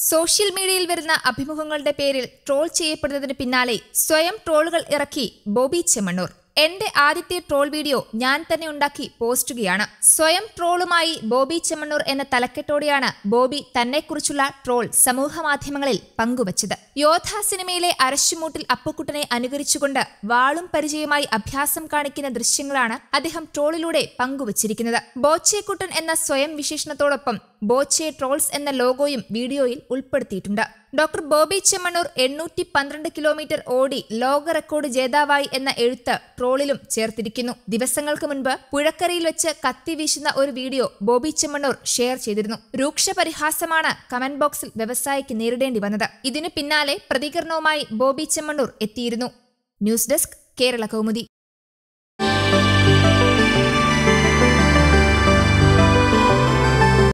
social മീഡിയയിൽ വരുന്ന അഭിമുഖങ്ങളുടെ പേരിൽ ട്രോൾ ചെയ്യപ്പെടുന്നതിന് പിന്നാലെ സ്വയം ട്രോളുകൾ ഇറക്കി ബോബി ചെമ്മണ്ണൂർ എന്റെ ആദ്യത്തെ ട്രോൾ വീഡിയോ ഞാൻ തന്നെ ഉണ്ടാക്കി പോസ്റ്റുകയാണ് സ്വയം ട്രോളുമായി ബോബി ചെമ്മണ്ണൂർ എന്ന തലക്കെട്ടോടെയാണ് ബോബി തന്നെക്കുറിച്ചുള്ള ട്രോൾ സമൂഹ മാധ്യമങ്ങളിൽ പങ്കുവച്ചത് യോധ സിനിമയിലെ അരശുമൂട്ടിൽ അപ്പുക്കുട്ടനെ അനുകരിച്ചുകൊണ്ട് വാളും പരിചയമായി അഭ്യാസം കാണിക്കുന്ന ദൃശ്യങ്ങളാണ് അദ്ദേഹം ട്രോളിലൂടെ പങ്കുവച്ചിരിക്കുന്നത് ബോച്ചേക്കുട്ടൻ എന്ന സ്വയം വിശേഷണത്തോടൊപ്പം ബോച്ചെ ട്രോൾസ് എന്ന ലോഗോയും വീഡിയോയിൽ ഉൾപ്പെടുത്തിയിട്ടുണ്ട് ഡോക്ടർ ബോബി ചെമ്മണ്ണൂർ എണ്ണൂറ്റി പന്ത്രണ്ട് കിലോമീറ്റർ ഓടി ലോക റെക്കോർഡ് ജേതാവായി എന്ന എഴുത്ത് ട്രോളിലും ചേർത്തിരിക്കുന്നു ദിവസങ്ങൾക്ക് മുൻപ് പുഴക്കരയിൽ വെച്ച് കത്തി വീശുന്ന ഒരു വീഡിയോ ബോബി ചെമ്മണ്ണൂർ ഷെയർ ചെയ്തിരുന്നു രൂക്ഷ പരിഹാസമാണ് കമന്റ് ബോക്സിൽ വ്യവസായിക്ക് നേരിടേണ്ടി വന്നത് ഇതിനു പിന്നാലെ പ്രതികരണവുമായി ബോബി ചെമ്മണ്ണൂർ എത്തിയിരുന്നു ന്യൂസ് ഡെസ്ക് കേരള കൗമുദി